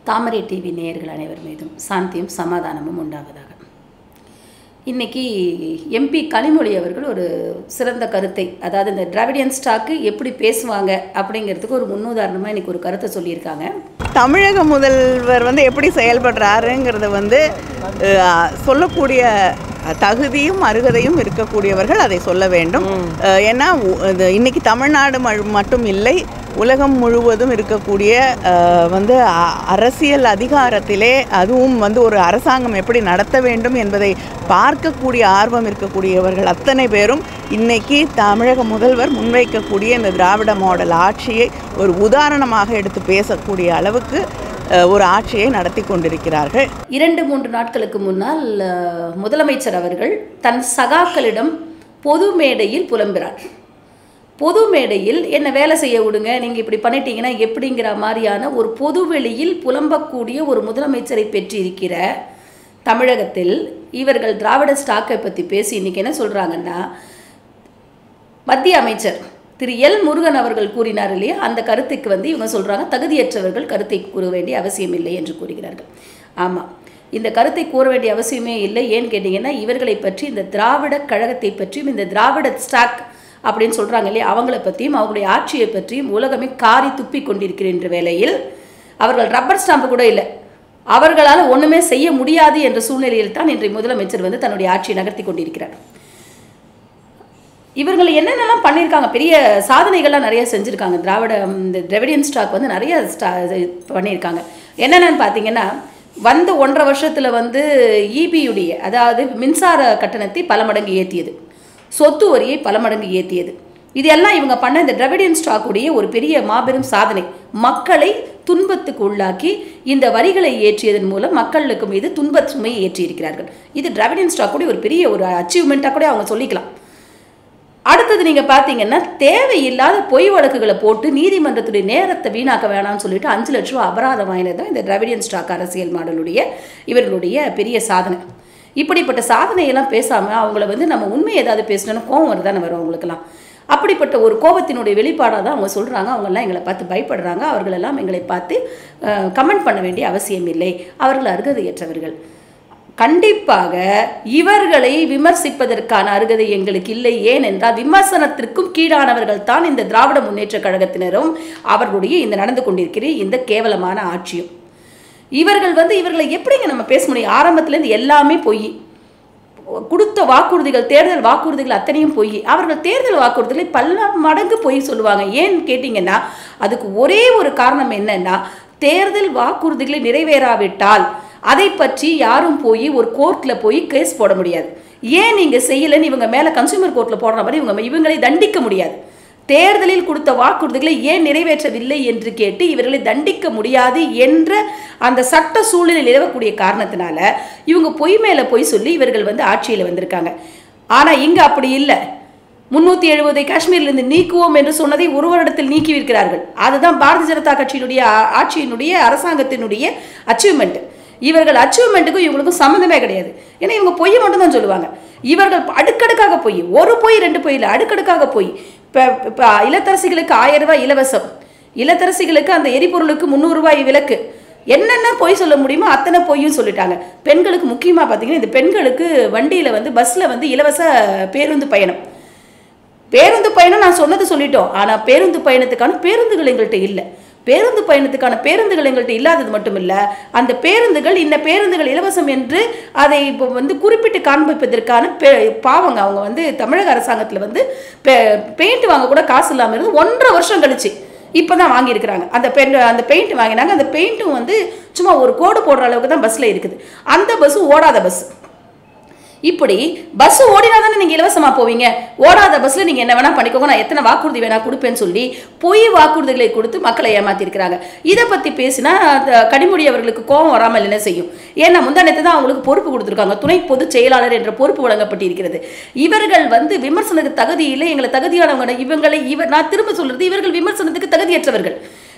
தாமரை TV நேயர்கள் அனைவர் மீதும் சாந்தியும் சமாதானமும் உண்டாவதாக இன்னைக்கு எம்பி கனிமொழி அவர்கள் ஒரு சிறந்த கருத்தை அதாவது இந்த திராவிடியன் ஸ்டாக்கு எப்படி பேசுவாங்க அப்படிங்கிறதுக்கு ஒரு முன்னுதாரணமாக இன்னைக்கு ஒரு கருத்தை சொல்லியிருக்காங்க தமிழக முதல்வர் வந்து எப்படி செயல்படுறாருங்கிறத வந்து அஹ், சொல்லக்கூடிய தகுதியும் அருகதையும் இருக்கக்கூடியவர்கள் அதை சொல்ல வேண்டும் அஹ், ஏன்னா உ- இது இன்னைக்கு தமிழ்நாடு ம- மட்டும் இல்லை உலகம் முழுவதும் இருக்கக்கூடிய அஹ், வந்து அ- அரசியல் அதிகாரத்திலே அதுவும் வந்து ஒரு அரசாங்கம் எப்படி நடத்த வேண்டும் என்பதை பார்க்கக்கூடிய ஆர்வம் இருக்கக்கூடியவர்கள் அத்தனை பேரும் இன்னைக்கு தமிழக முதல்வர் முன்வைக்கக்கூடிய இந்த திராவிட மாடல் ஆட்சியை ஒரு உதாரணமாக எடுத்து பேசக்கூடிய அளவுக்கு அஹ், ஒரு ஆட்சியை நடத்தி கொண்டிருக்கிறார்கள் இரண்டு மூன்று நாட்களுக்கு முன்னால் அஹ், முதலமைச்சர் அவர்கள் தன் சகாக்களிடம் பொது மேடையில் புலம்புகிறார் பொது மேடையில் என்ன வேலை செய்ய விடுங்க நீங்கள் இப்படி பண்ணிட்டீங்கன்னா எப்படிங்கிற மாதிரியான ஒரு பொதுவெளியில் புலம்பக்கூடிய ஒரு முதலமைச்சரை பெற்றிருக்கிற தமிழகத்தில் இவர்கள் திராவிட ஸ்டாக்கை பற்றி பேசி இன்னைக்கு என்ன சொல்கிறாங்கன்னா மத்திய அமைச்சர் திரு எல் முருகன் அவர்கள் கூறினார் இல்லையா அந்த கருத்துக்கு வந்து இவங்க சொல்கிறாங்க தகுதியற்றவர்கள் கருத்தை கூற வேண்டிய அவசியம் இல்லை என்று கூறுகிறார்கள் ஆமாம் இந்த கருத்தை கூற வேண்டிய அவசியமே இல்லை ஏன்னு கேட்டிங்கன்னா இவர்களை பற்றி இந்த திராவிட கழகத்தை பற்றியும் இந்த திராவிட ஸ்டாக் அப்படின்னு சொல்கிறாங்க இல்லையா அவங்கள பற்றியும் அவங்களுடைய ஆட்சியை பற்றியும் உலகமே காரி துப்பி கொண்டிருக்கின்ற வேளையில் அவர்கள் ரப்பர் ஸ்டாம்பு கூட இல்லை அவர்களால் ஒன்றுமே செய்ய முடியாது என்ற சூழ்நிலையில் தான் இன்றைய முதலமைச்சர் வந்து தன்னுடைய ஆட்சியை நகர்த்தி கொண்டிருக்கிறார் இவர்கள் என்னென்னலாம் பண்ணியிருக்காங்க பெரிய சாதனைகள்லாம் நிறைய செஞ்சுருக்காங்க திராவிட இந்த திராவிடியன் ஸ்டாக் வந்து நிறைய ஸ்டா இது பண்ணியிருக்காங்க என்னென்னு பார்த்தீங்கன்னா வந்த ஒன்றரை வருஷத்தில் வந்து ஈபியுடைய அதாவது மின்சார கட்டணத்தை பல மடங்கு ஏற்றியது சொத்து வரியை பல மடங்கு ஏற்றியது இது எல்லாம் இவங்க பண்ண இந்த திராவிடியன் ஸ்டாக்குடைய ஒரு பெரிய மாபெரும் சாதனை மக்களை துன்பத்துக்கு உள்ளாக்கி இந்த வரிகளை ஏற்றியதன் மூலம் மக்களுக்கு மீது துன்ப சுமையை ஏற்றியிருக்கிறார்கள் இது திராவிடியன் ஸ்டாக்குடைய ஒரு பெரிய ஒரு அச்சீவ்மெண்ட்டாக கூட அவங்க சொல்லிக்கலாம் அடுத்தது நீங்கள் பார்த்தீங்கன்னா தேவையில்லாத பொய் வழக்குகளை போட்டு நீதிமன்றத்துடைய நேரத்தை வீணாக்க வேணாம்னு சொல்லிட்டு அஞ்சு லட்ச ரூபா அபராதம் வாங்கினது தான் இந்த திராவிடியன் ஸ்டாக் அரசியல் மாடலுடைய இவர்களுடைய பெரிய சாதனை இப்படிப்பட்ட சாதனையெல்லாம் பேசாமல் அவங்கள வந்து நம்ம உண்மை ஏதாவது பேசணும்னு கோவம் வருதானே வரும் அவங்களுக்கெல்லாம் அப்படிப்பட்ட ஒரு கோபத்தினுடைய வெளிப்பாடாக தான் அவங்க சொல்கிறாங்க அவங்கெல்லாம் எங்களை பார்த்து பயப்படுறாங்க அவர்களெல்லாம் எங்களை பார்த்து கமெண்ட் பண்ண வேண்டிய அவசியம் இல்லை அவர்கள் அருகதையற்றவர்கள் கண்டிப்பாக இவர்களை விமர்சிப்பதற்கான அருகதை எங்களுக்கு இல்லை ஏனென்றால் விமர்சனத்திற்கும் கீழானவர்கள் தான் இந்த திராவிட முன்னேற்ற கழகத்தினரும் அவர்களுடைய இந்த நடந்து கொண்டிருக்கிற இந்த கேவலமான ஆட்சியும் இவர்கள் வந்து இவர்களை எப்படிங்க நம்ம பேச முடியும் ஆரம்பத்துலேருந்து எல்லாமே பொய் கொடுத்த வாக்குறுதிகள் தேர்தல் வாக்குறுதிகள் அத்தனையும் பொய் அவர்கள் தேர்தல் வாக்குறுதிகளை பல மடங்கு பொய் சொல்லுவாங்க ஏன்னு கேட்டிங்கன்னா அதுக்கு ஒரே ஒரு காரணம் என்னன்னா தேர்தல் வாக்குறுதிகளை நிறைவேறாவிட்டால் அதை பற்றி யாரும் போய் ஒரு கோர்ட்டில் போய் கேஸ் போட முடியாது ஏன் நீங்கள் செய்யலைன்னு இவங்க மேலே கன்சூமர் கோர்ட்டில் போடுற மாதிரி இவங்க இவங்களை தண்டிக்க முடியாது தேர்தலில் கொடுத்த வாக்குறுதிகளை ஏன் நிறைவேற்றவில்லை என்று கேட்டு இவர்களை தண்டிக்க முடியாது என்ற அந்த சட்ட சூழ்நிலை நிலவக்கூடிய காரணத்தினால இவங்க பொய் மேலே பொய் சொல்லி இவர்கள் வந்து ஆட்சியில் வந்திருக்காங்க ஆனால் இங்கே அப்படி இல்லை முன்னூற்றி எழுபதை காஷ்மீரிலிருந்து நீக்குவோம் என்று சொன்னதை ஒரு வருடத்தில் நீக்கிவிருக்கிறார்கள் அதுதான் பாரதிய ஜனதா கட்சியினுடைய ஆ- ஆட்சியினுடைய அரசாங்கத்தினுடைய அச்சீவ்மெண்ட் இவர்கள் அச்சீவ்மெண்ட்டுக்கும் இவங்களுக்கும் சம்மந்தமே கிடையாது ஏன்னா இவங்க பொய் மட்டும் தான் சொல்லுவாங்க இவர்கள் அடுக்கடுக்காக பொய் ஒரு பொய் ரெண்டு பொய் இல்லை அடுக்கடுக்காக பொய் இப்போ இப்போ இல்லத்தரசிகளுக்கு ஆயிரம் ரூபாய் இலவசம் இல்லத்தரசிகளுக்கு அந்த எரிபொருளுக்கு முந்நூறு ரூபாய் விலக்கு என்னென்ன பொய் சொல்ல முடியுமோ அத்தனை பொய்யும் சொல்லிட்டாங்க பெண்களுக்கு முக்கியமாக பார்த்தீங்கன்னா இந்த பெண்களுக்கு வண்டியில் வந்து பஸ்ஸில் வந்து இலவச பேருந்து பயணம் பேருந்து பயணம் நான் சொன்னது சொல்லிட்டோம் ஆனால் பேருந்து பயணத்துக்கான பேருந்துகள் எங்கள்கிட்ட இல்லை பேருந்து பயணத்துக்கான பேருந்துகள் எங்கள்கிட்ட இல்லாதது மட்டும் இல்லை அந்த பேருந்துகள் இந்த பேருந்துகள் இலவசம் என்று அதை இப்போ வந்து குறிப்பிட்டு காண்பிப்பதற்கான பே பாவங்க அவங்க வந்து தமிழக அரசாங்கத்தில் வந்து பெ பெயிண்ட் வாங்க கூட காசு இல்லாமல் இருந்து ஒன்றரை வருஷம் கழிச்சு இப்போ தான் வாங்கியிருக்கிறாங்க அந்த பென் அந்த பெயிண்ட் வாங்கினாங்க அந்த பெயிண்ட்டும் வந்து சும்மா ஒரு கோடு போடுற அளவுக்கு தான் பஸ்ஸில் இருக்குது அந்த பஸ்ஸு ஓடாத பஸ் இப்படி பஸ் ஓடினா தானே நீங்கள் இலவசமாக போவீங்க ஓடாத பஸ்ஸில் நீங்கள் என்ன வேணால் பண்ணிக்கோங்க நான் எத்தனை வாக்குறுதி வேணா கொடுப்பேன்னு சொல்லி பொய் வாக்குறுதிகளை கொடுத்து மக்களை ஏமாத்திருக்கிறாங்க இதை பற்றி பேசினா அந்த கனிமொழி அவர்களுக்கு கோபம் வராமல் என்ன செய்யும் ஏன்னா முந்தானத்தை தான் அவங்களுக்கு பொறுப்பு கொடுத்துருக்காங்க துணை பொதுச் செயலாளர் என்ற பொறுப்பு வழங்கப்பட்டிருக்கிறது இவர்கள் வந்து விமர்சனத்துக்கு தகுதி இல்லை எங்களை தகுதியானவங்க இவங்களை இவர் நான் திரும்ப சொல்றது இவர்கள் விமர்சனத்துக்கு தகுதியற்றவர்கள்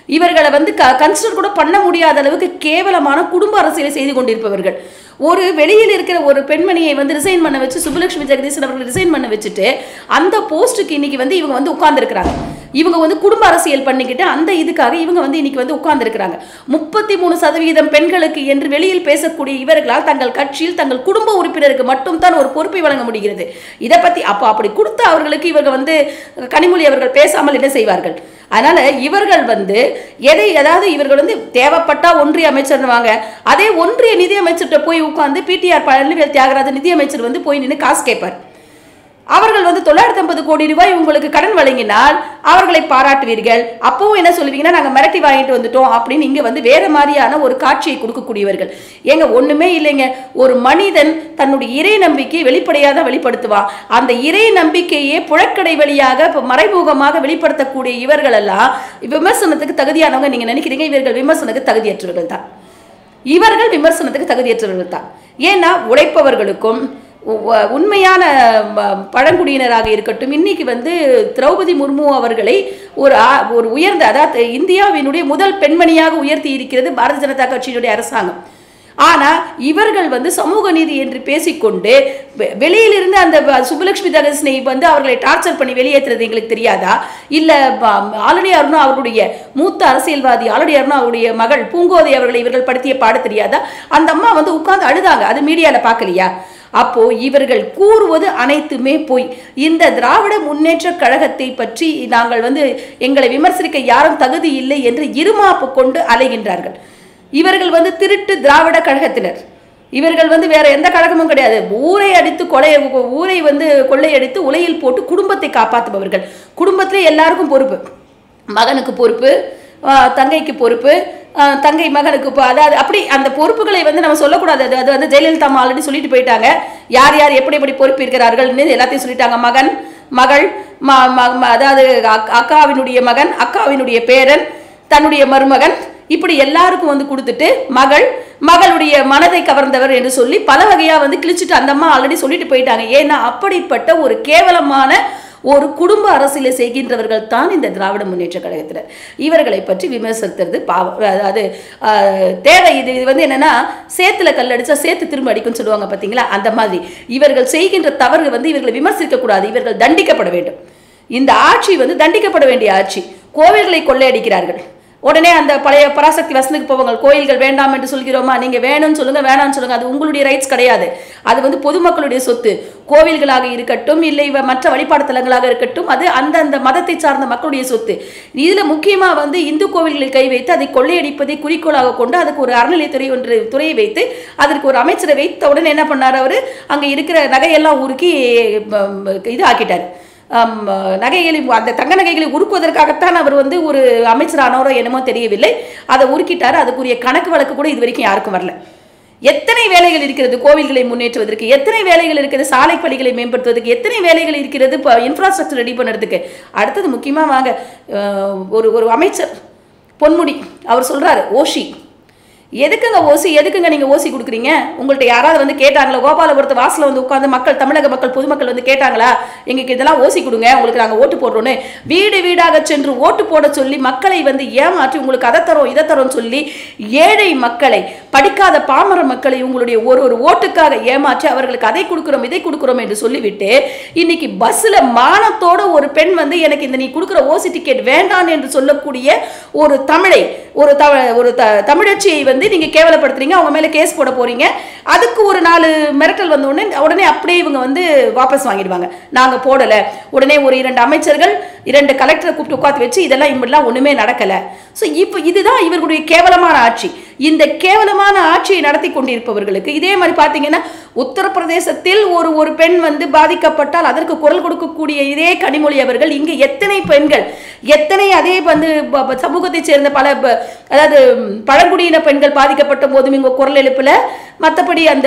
இவர்களை வந்து க கன்சிடர் கூட பண்ண முடியாத அளவுக்கு கேவலமான குடும்ப அரசியலை செய்து கொண்டிருப்பவர்கள் ஒரு வெளியில் இருக்கிற ஒரு பெண்மணியை வந்து ரிசைன் பண்ண வச்சு சுப்புலட்சுமி ஜெகதீசன் அவர்கள் ரிசைன் பண்ண வச்சுட்டு அந்த போஸ்ட்டுக்கு இன்னைக்கு வந்து இவங்க வந்து உட்கார்ந்துருக்கிறாங்க இவங்க வந்து குடும்ப அரசியல் பண்ணிக்கிட்டு அந்த இதுக்காக இவங்க வந்து இன்னைக்கு வந்து உட்கார்ந்துருக்கிறாங்க முப்பத்தி மூணு சதவீதம் பெண்களுக்கு என்று வெளியில் பேசக்கூடிய இவர்களால் தங்கள் கட்சியில் தங்கள் குடும்ப உறுப்பினருக்கு மட்டும்தான் ஒரு பொறுப்பை வழங்க முடிகிறது இதை பத்தி அப்போ அப்படி கொடுத்த அவர்களுக்கு இவங்க வந்து கனிமொழி அவர்கள் பேசாமல் என்ன செய்வார்கள் அதனால இவர்கள் வந்து எதை ஏதாவது இவர்கள் வந்து தேவைப்பட்டா ஒன்றிய அமைச்சர்னுவாங்க அதே ஒன்றிய நிதி அமைச்சர்கிட்ட போய் உட்கார்ந்து பிடிஆர் பழனிவேல் தியாகராஜன் நிதி அமைச்சர் வந்து போய் நின்று காசு கேட்பார் அவர்கள் வந்து தொள்ளாயிரத்தி ஐம்பது கோடி ரூபாய் உங்களுக்கு கடன் வழங்கினால் அவர்களை பாராட்டுவீர்கள் அப்பவும் என்ன சொல்லுவீங்கன்னா நாங்கள் மிரட்டி வாங்கிட்டு வந்துட்டோம் அப்படின்னு இங்கே வந்து வேற மாதிரியான ஒரு காட்சியை கொடுக்கக்கூடியவர்கள் ஏங்க ஒண்ணுமே இல்லைங்க ஒரு மனிதன் தன்னுடைய இறை நம்பிக்கையை வெளிப்படையாக தான் வெளிப்படுத்துவான் அந்த இறை நம்பிக்கையே புழக்கடை வழியாக இப்ப மறைமுகமாக வெளிப்படுத்தக்கூடிய இவர்கள் எல்லாம் விமர்சனத்துக்கு தகுதியானவங்க நீங்க நினைக்கிறீங்க இவர்கள் விமர்சனத்துக்கு தகுதியற்றவர்கள் தான் இவர்கள் விமர்சனத்துக்கு தகுதியற்றவர்கள் தான் ஏன்னா உழைப்பவர்களுக்கும் உ- உண்மையான ம- பழங்குடியினராக இருக்கட்டும் இன்னைக்கு வந்து திரௌபதி முர்மு அவர்களை ஒரு ஆ- ஒரு உயர்ந்த அதாவது இந்தியாவினுடைய முதல் பெண்மணியாக உயர்த்தி இருக்கிறது பாரதிய ஜனதா கட்சியினுடைய அரசாங்கம் ஆனா இவர்கள் வந்து சமூக நீதி என்று பேசிக்கொண்டு வெ- வெளியிலிருந்து அந்த ப- சுப்புலட்சுமி தகசனை வந்து அவர்களை டார்ச்சர் பண்ணி வெளியேற்றுறது எங்களுக்கு தெரியாதா இல்ல ப- ஆலடி அருணா அவருடைய மூத்த அரசியல்வாதி ஆலடி அருணா அவருடைய மகள் பூங்கோதை அவர்களை இவர்கள் படுத்திய பாட தெரியாதா அந்த அம்மா வந்து உட்கார்ந்து அழுதாங்க அது மீடியால பார்க்கலையா அப்போ இவர்கள் கூறுவது அனைத்துமே போய் இந்த திராவிட முன்னேற்ற கழகத்தை பற்றி நாங்கள் வந்து எங்களை விமர்சிக்க யாரும் தகுதி இல்லை என்று இருமாப்பு கொண்டு அலைகின்றார்கள் இவர்கள் வந்து திருட்டு திராவிட கழகத்தினர் இவர்கள் வந்து வேற எந்த கழகமும் கிடையாது ஊரை அடித்து கொலை ஊரை வந்து கொள்ளையடித்து உலையில் போட்டு குடும்பத்தை காப்பாற்றுபவர்கள் குடும்பத்திலே எல்லாருக்கும் பொறுப்பு மகனுக்கு பொறுப்பு ஆஹ் தங்கைக்கு பொறுப்பு ஆஹ் தங்கை மகனுக்கு இப்போ அதாவது அப்படி அந்த பொறுப்புகளை வந்து நம்ம சொல்லக்கூடாது அது அது வந்து ஜெயலலிதா அம்மா ஆல்ரெடி சொல்லிட்டு போயிட்டாங்க யார் யார் எப்படி எப்படி பொறுப்பு இருக்கிறார்கள்னு எல்லாத்தையும் சொல்லிட்டாங்க மகன் மகள் ம ம- ம- அதாவது அக்- அக்காவினுடைய மகன் அக்காவினுடைய பேரன் தன்னுடைய மருமகன் இப்படி எல்லாருக்கும் வந்து கொடுத்துட்டு மகள் மகளுடைய மனதை கவர்ந்தவர் என்று சொல்லி பல வகையா வந்து கிழிச்சிட்டு அந்த அம்மா ஆல்ரெடி சொல்லிட்டு போயிட்டாங்க ஏன்னா அப்படிப்பட்ட ஒரு கேவலமான ஒரு குடும்ப அரசியலை செய்கின்றவர்கள் தான் இந்த திராவிட முன்னேற்ற கழகத்தினர் இவர்களை பற்றி விமர்சித்தது பாவம் அதாவது ஆஹ், தேவை இது இது வந்து என்னன்னா சேத்துல கல் அடிச்சா சேத்து திரும்ப அடிக்கும்னு சொல்லுவாங்க பார்த்தீங்களா அந்த மாதிரி இவர்கள் செய்கின்ற தவறு வந்து இவர்களை விமர்சிக்க கூடாது இவர்கள் தண்டிக்கப்பட வேண்டும் இந்த ஆட்சி வந்து தண்டிக்கப்பட வேண்டிய ஆட்சி கோவில்களை கொள்ளையடிக்கிறார்கள் உடனே அந்த பழைய பராசக்தி வசனுக்கு போவாங்க கோயில்கள் வேண்டாம் என்று சொல்கிறோமா நீங்க வேணும்னு சொல்லுங்க வேணாம்னு சொல்லுங்க அது உங்களுடைய ரைட்ஸ் கிடையாது அது வந்து பொதுமக்களுடைய சொத்து கோவில்களாக இருக்கட்டும் இல்லை வ- மற்ற வழிபாடு தலங்களாக இருக்கட்டும் அது அந்த அந்த மதத்தை சார்ந்த மக்களுடைய சொத்து இதுல முக்கியமா வந்து இந்து கோவில்களில் கை வைத்து அதை கொள்ளையடிப்பதை குறிக்கோளாக கொண்டு அதுக்கு ஒரு அறநிலையத்துறை ஒன்று துறையை வைத்து அதற்கு ஒரு அமைச்சரை வைத்த உடனே என்ன பண்ணார் அவரு அங்க இருக்கிற நகையெல்லாம் உருக்கி ப- ப- இது ஆக்கிட்டார் ஆம், நகைகளை அந்த தங்க நகைகளை உருக்குவதற்காகத்தான் அவர் வந்து ஒரு அமைச்சரானவரோ என்னமோ தெரியவில்லை அதை உருக்கிட்டார் அதுக்குரிய கணக்கு வழக்கு கூட இது வரைக்கும் யாருக்கும் வரல எத்தனை வேலைகள் இருக்கிறது கோவில்களை முன்னேற்றுவதற்கு எத்தனை வேலைகள் இருக்கிறது சாலை பணிகளை மேம்படுத்துவதற்கு எத்தனை வேலைகள் இருக்கிறது இப்போ இன்ஃப்ராஸ்ட்ரக்சர் ரெடி பண்ணுறதுக்கு அடுத்தது முக்கியமாக வாங்க அஹ், ஒரு ஒரு அமைச்சர் பொன்முடி அவர் சொல்றாரு ஓஷி எதுக்குங்க ஓசி எதுக்குங்க நீங்க ஓசி கொடுக்குறீங்க உங்கள்ட்ட யாராவது வந்து கேட்டாங்களா கோபாலபுரத்து வாசல்ல வந்து உட்கார்ந்து மக்கள் தமிழக மக்கள் பொதுமக்கள் வந்து கேட்டாங்களா எங்களுக்கு இதெல்லாம் ஓசி கொடுங்க உங்களுக்கு நாங்க ஓட்டு போடுறோன்னு வீடு வீடாக சென்று ஓட்டு போட சொல்லி மக்களை வந்து ஏமாற்றி உங்களுக்கு அதை தரோம் இதை தரோம்னு சொல்லி ஏழை மக்களை படிக்காத பாமர மக்களை உங்களுடைய ஒரு ஒரு ஓட்டுக்காக ஏமாற்றி அவர்களுக்கு அதை கொடுக்குறோம் இதை கொடுக்குறோம் என்று சொல்லிவிட்டு இன்னைக்கு பஸ்ல மானத்தோட ஒரு பெண் வந்து எனக்கு இந்த நீ கொடுக்குற ஓசி டிக்கெட் வேண்டாம் என்று சொல்லக்கூடிய ஒரு தமிழை ஒரு த ஒரு த தமிழச்சியை வந்து நீங்க கேவலப்படுத்துறீங்க அவங்க மேல கேஸ் போட போறீங்க அதுக்கு ஒரு நாலு மிரட்டல் வந்த உடனே உடனே அப்படியே இவங்க வந்து வாபஸ் வாங்கிடுவாங்க நாங்க போடல உடனே ஒரு இரண்டு அமைச்சர்கள் இரண்டு கலெக்டரை கூப்பிட்டு உட்காந்து வச்சு இதெல்லாம் இப்படிலாம் ஒண்ணுமே நடக்கல ஸோ இப்போ இதுதான் இவர்களுடைய கேவலமான ஆட்சி இந்த கேவலமான ஆட்சியை நடத்தி கொண்டிருப்பவர்களுக்கு இதே மாதிரி பார்த்தீங்கன்னா உத்தரப்பிரதேசத்தில் ஒரு ஒரு பெண் வந்து பாதிக்கப்பட்டால் அதற்கு குரல் கொடுக்கக்கூடிய இதே கனிமொழி அவர்கள் இங்கு எத்தனை பெண்கள் எத்தனை அதே வந்து ப- ப- சமூகத்தைச் சேர்ந்த பல ப- அதாவது ம், பழங்குடியின பெண்கள் பாதிக்கப்பட்ட போதும் இங்க குரல் எழுப்பல மற்றபடி அந்த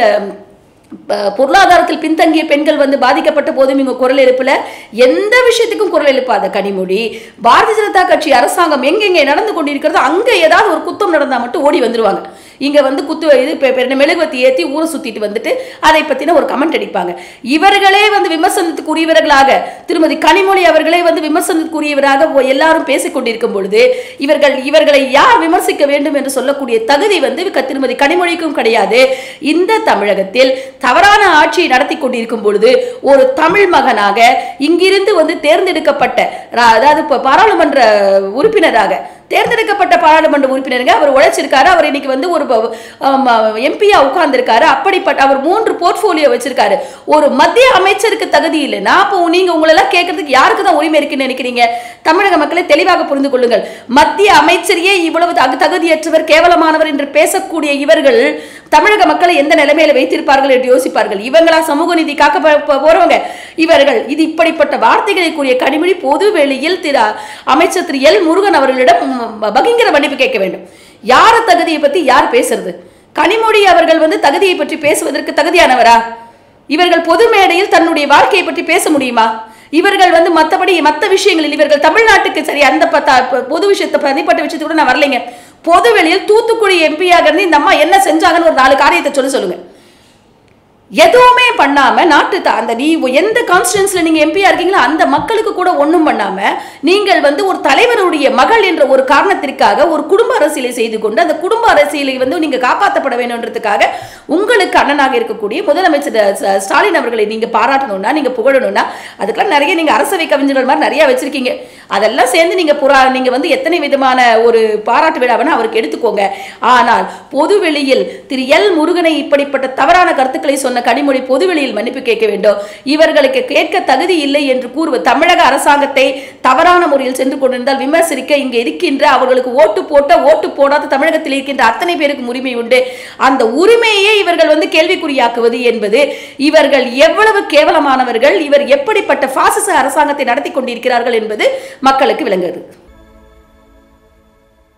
ப- பொருளாதாரத்தில் பின்தங்கிய பெண்கள் வந்து பாதிக்கப்பட்ட போதும் இவங்க குரல் எழுப்பல எந்த விஷயத்துக்கும் குரல் எழுப்பாத கனிமொழி பாரதிய ஜனதா கட்சி அரசாங்கம் எங்கெங்கே நடந்து கொண்டிருக்கிறதோ அங்க ஏதாவது ஒரு குத்தம் நடந்தா மட்டும் ஓடி வந்துருவாங்க இங்க வந்து குத்து இது பெ- பெ- மெழுகுவத்தி ஏத்தி ஊரை சுத்திட்டு வந்துட்டு அதை பத்தின ஒரு கமெண்ட் அடிப்பாங்க இவர்களே வந்து விமர்சனத்துக்குரியவர்களாக திருமதி கனிமொழி அவர்களே வந்து விமர்சனத்துக்குரியவராக ஒ- எல்லாரும் பேசிக் கொண்டிருக்கும் பொழுது இவர்கள் இவர்களை யார் விமர்சிக்க வேண்டும் என்று சொல்லக்கூடிய தகுதி வந்து க- திருமதி கனிமொழிக்கும் கிடையாது இந்த தமிழகத்தில் தவறான ஆட்சியை நடத்தி கொண்டிருக்கும் பொழுது ஒரு தமிழ் மகனாக இங்கிருந்து வந்து தேர்ந்தெடுக்கப்பட்ட ரா- அதாவது இப்போ பாராளுமன்ற உறுப்பினராக தேர்ந்தெடுக்கப்பட்ட பாராளுமன்ற உறுப்பினருங்க அவர் உழைச்சிருக்காரு அவர் இன்னைக்கு வந்து ஒரு எம்பியா உட்கார்ந்திருக்காரு அப்படிப்பட்ட அவர் மூன்று போர்ட்ஃபோலியோ வச்சிருக்காரு ஒரு மத்திய அமைச்சருக்கு தகுதி இல்லைன்னா அப்போ நீங்க உங்களெல்லாம் கேட்கறதுக்கு யாருக்கு தான் உரிமை இருக்குன்னு நினைக்கிறீங்க தமிழக மக்களை தெளிவாக புரிந்து கொள்ளுங்கள் மத்திய அமைச்சரையே இவ்வளவு தகு- தகுதியற்றவர் கேவலமானவர் என்று பேசக்கூடிய இவர்கள் தமிழக மக்களை எந்த நிலைமையில வைத்திருப்பார்கள் என்று யோசிப்பார்கள் இவங்களா சமூக நீதி காக்க போ- போ- போறவங்க இவர்கள் இது இப்படிப்பட்ட வார்த்தைகளை கூறிய கனிமொழி பொது வெளியில் திரு அமைச்சர் திரு எல் முருகன் அவர்களிடம் ம், பகிங்கர மன்னிப்பு கேட்க வேண்டும் யார தகுதியை பத்தி யார் பேசுறது கனிமொழி அவர்கள் வந்து தகுதியை பற்றி பேசுவதற்கு தகுதியானவரா இவர்கள் பொது மேடையில் தன்னுடைய வாழ்க்கையை பற்றி பேச முடியுமா இவர்கள் வந்து மற்றபடி மற்ற விஷயங்களில் இவர்கள் தமிழ்நாட்டுக்கு சரி அந்த பத்த- ப- பொது விஷயத்தை தனிப்பட்ட விஷயத்துக்கு கூட நான் வரலைங்க பொது வெளியில் தூத்துக்குடி எம்பியாக இருந்து இந்த அம்மா என்ன செஞ்சாங்கன்னு ஒரு நாலு காரியத்தை சொல்ல சொல்லுங்க எதுவுமே பண்ணாம நாட்டு த- அந்த நீ எந்த கான்ஸ்டியூன்ஸ்ல நீங்க எம்பியா இருக்கீங்களோ அந்த மக்களுக்கு கூட ஒண்ணும் பண்ணாம நீங்கள் வந்து ஒரு தலைவருடைய மகள் என்ற ஒரு காரணத்திற்காக ஒரு குடும்ப அரசியலை செய்து கொண்டு அந்த குடும்ப அரசியலை வந்து நீங்க காப்பாற்றப்பட வேண்டும்ன்றதுக்காக உங்களுக்கு அண்ணனாக இருக்கக்கூடிய முதலமைச்சர் ச- ஸ்டாலின் அவர்களை நீங்க பாராட்டணும்னா நீங்க புகழணும்னா அதுக்கெல்லாம் நிறைய நீங்க அரசவை கவிஞர்கள் மாதிரி நிறைய வச்சிருக்கீங்க அதெல்லாம் சேர்ந்து நீங்க புறா நீங்க வந்து எத்தனை விதமான ஒரு பாராட்டு விழாவனா அவருக்கு எடுத்துக்கோங்க ஆனால் பொது வெளியில் திரு எல் முருகனை இப்படிப்பட்ட தவறான கருத்துக்களை சொன்ன கனிமொழி பொது வெளியில் மன்னிப்பு கேட்க வேண்டும் இவர்களுக்கு கேட்க தகுதி இல்லை என்று கூறுவ தமிழக அரசாங்கத்தை தவறான முறையில் சென்று கொண்டிருந்தால் விமர்சிக்க இங்கே இருக்கின்ற அவர்களுக்கு ஓட்டு போட்ட ஓட்டு போடாத தமிழகத்தில் இருக்கின்ற அத்தனை பேருக்கும் உரிமை உண்டு அந்த உரிமையை இவர்கள் வந்து கேள்விக்குறியாக்குவது என்பது இவர்கள் எவ்வளவு கேவலமானவர்கள் இவர் எப்படிப்பட்ட பாசிச அரசாங்கத்தை நடத்தி கொண்டிருக்கிறார்கள் என்பது மக்களுக்கு விளங்குது